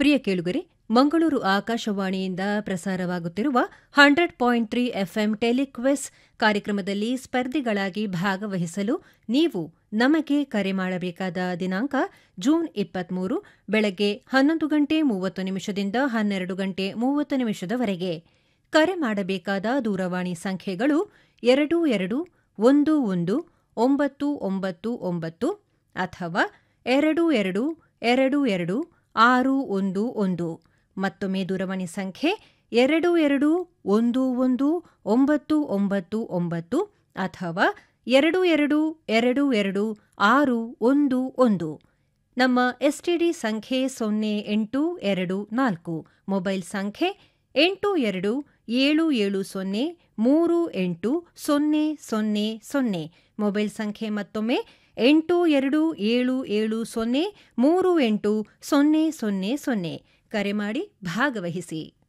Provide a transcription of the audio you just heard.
ಪ್ರಿಯ ಕೇಳುಗರೆ ಮಂಗಳೂರು ಆಕಾಶವಾಣಿಯಿಂದ ಪ್ರಸಾರವಾಗುತ್ತಿರುವ hundred point three FM telequiz ಕಾರ್ಯಕ್ರಮದಲ್ಲಿ ಸ್ಪರ್ಧಿಗಳಾಗಿ ಭಾಗವಹಿಸಲು ನೀವು ನಮಗೆ ಕರೆ ಮಾಡಬೇಕಾದ ದಿನಾಂಕ ಜೂನ್ ಇಪ್ಪತ್ಮೂರು ಬೆಳಗ್ಗೆ ಹನ್ನೊಂದು ಗಂಟೆ ಮೂವತ್ತು ನಿಮಿಷದಿಂದ ಹನ್ನೆರಡು ಗಂಟೆ ಮೂವತ್ತು ನಿಮಿಷದವರೆಗೆ ಕರೆ ಮಾಡಬೇಕಾದ ದೂರವಾಣಿ ಸಂಖ್ಯೆಗಳು ಎರಡು ಎರಡು ಒಂದು ಒಂದು ಒಂಬತ್ತು ಒಂಬತ್ತು ಒಂಬತ್ತು ಅಥವಾ ಎರಡು ಎರಡು ಎರಡು ಎರಡು ಆರು ಒಂದು ಒಂದು ಮತ್ತೊಮ್ಮೆ ದೂರವಾಣಿ ಸಂಖ್ಯೆ ಎರಡು ಎರಡು ಒಂದು ಒಂದು ಒಂಬತ್ತು ಒಂಬತ್ತು ಒಂಬತ್ತು ಅಥವಾ ಎರಡು ಎರಡು ಎರಡು ಎರಡು ಆರು ಒಂದು ಒಂದು ನಮ್ಮ ಎಸ್ಟಿಡಿ ಸಂಖ್ಯೆ ಸೊನ್ನೆ ಎಂಟು ಎರಡು ನಾಲ್ಕು ಮೊಬೈಲ್ ಸಂಖ್ಯೆ ಎಂಟು ಎರಡು ಏಳು ಏಳು ಸೊನ್ನೆ ಮೂರು ಎಂಟು ಸೊನ್ನೆ ಸೊನ್ನೆ ಸೊನ್ನೆ ಮೊಬೈಲ್ ಸಂಖ್ಯೆ ಮತ್ತೊಮ್ಮೆ ಎಂಟು ಎರಡು ಏಳು ಏಳು ಸೊನ್ನೆ ಮೂರು ಎಂಟು ಸೊನ್ನೆ ಸೊನ್ನೆ ಸೊನ್ನೆ ಕರೆ ಮಾಡಿ ಭಾಗವಹಿಸಿ